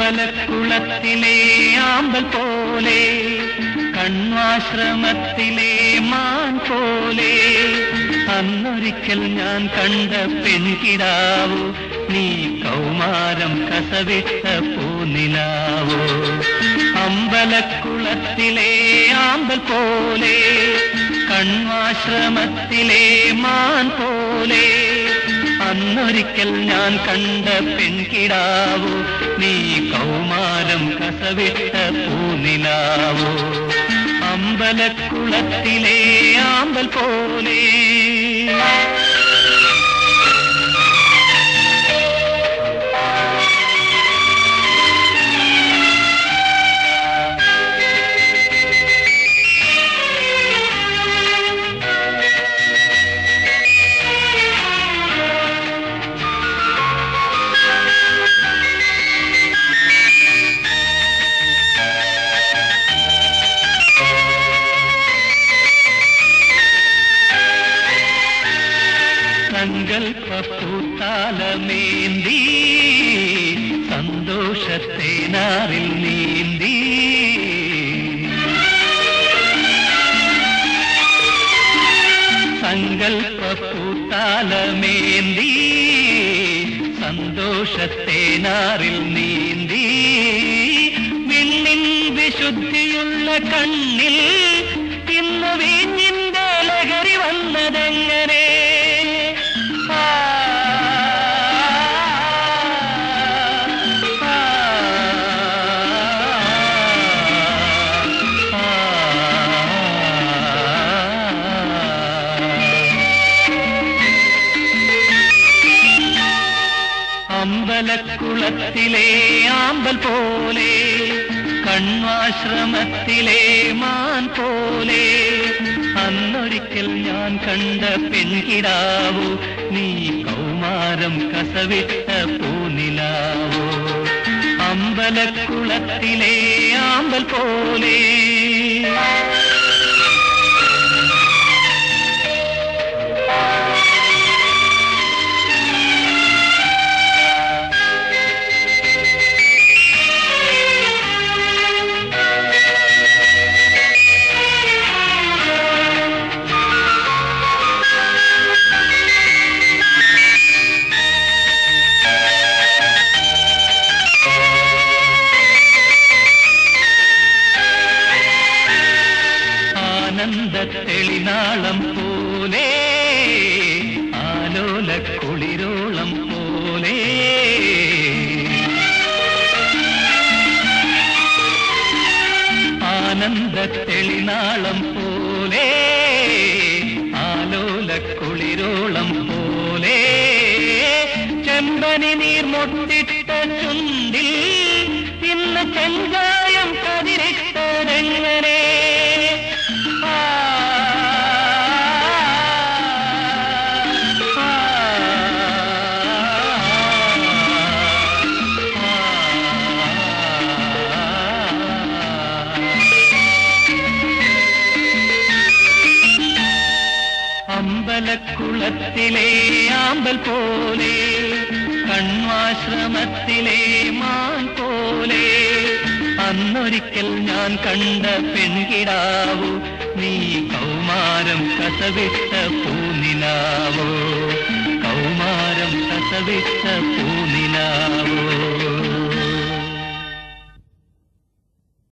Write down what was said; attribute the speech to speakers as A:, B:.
A: അമ്പലക്കുളത്തിലെ ആമ്പൽ പോലെ കണ്വാശ്രമത്തിലെ മാൻ പോലെ അന്നൊരിക്കൽ ഞാൻ കണ്ട പെൺകിടാവോ നീ കൗമാരം കസവിട്ട പൂനിലാവോ അമ്പലക്കുളത്തിലെ ആമ്പൽ പോലെ കണ്വാശ്രമത്തിലെ മാൻ പോലെ അന്നൊരിക്കൽ ഞാൻ കണ്ട പെൺകിടാവോ നീ കൗമാരം കസവിട്ട പൂനിലാവോ അമ്പലക്കുളത്തിലെ ആമ്പൽ പോലെ സങ്കൽപ്പൂത്താലമേന്തി സന്തോഷത്തേനാറിൽ നീന്തി സങ്കൽപ്പൂത്താലമേന്തി സന്തോഷത്തേനാറിൽ നീന്തി വിണ്ണിൻ വിശുദ്ധിയുള്ള കണ്ണിൽ ഇന്ന് വീഞ്ഞിന്റെ ലഹരി വന്നതെങ്ങനെ ആ, ആ, ആ. അമ്പലക്കുളത്തിലെ ആമ്പൽ പോലെ കണ്വാശ്രമത്തിലെ മാൻ പോലെ അന്നൊരിക്കൽ ഞാൻ കണ്ട പെൺകിടാവോ നീ കൗമാരം കസവിട്ട പൂനിലാവോ അമ്പലക്കുളത്തിലെ ആമ്പൽ പോലെ ആനന്ദ തെളിനാളം പോലെ ആലോല കുളിരോളം പോലെ ആനന്ദ തെളിനാളം പോലെ ആലോല കുളിരോളം പോലെ ചെമ്പനി നീർ മുട്ടിട്ട ചുണ്ടിൽ ഇന്ന് ചെങ്കായം കതിരിട്ടതെങ്ങനെ ആ, ആ, ആ. അമ്പലക്കുളത്തിലെ ആമ്പൽ പോലെ കണ്വാശ്രമത്തിലെ മാൻ പോലെ അന്നൊരിക്കൽ ഞാൻ കണ്ട പെൺകിടാവോ നീ കൗമാരം കസവിട്ട പൂനിലാവോ കൗമാരം കസവിട്ട പൂനിലാവോ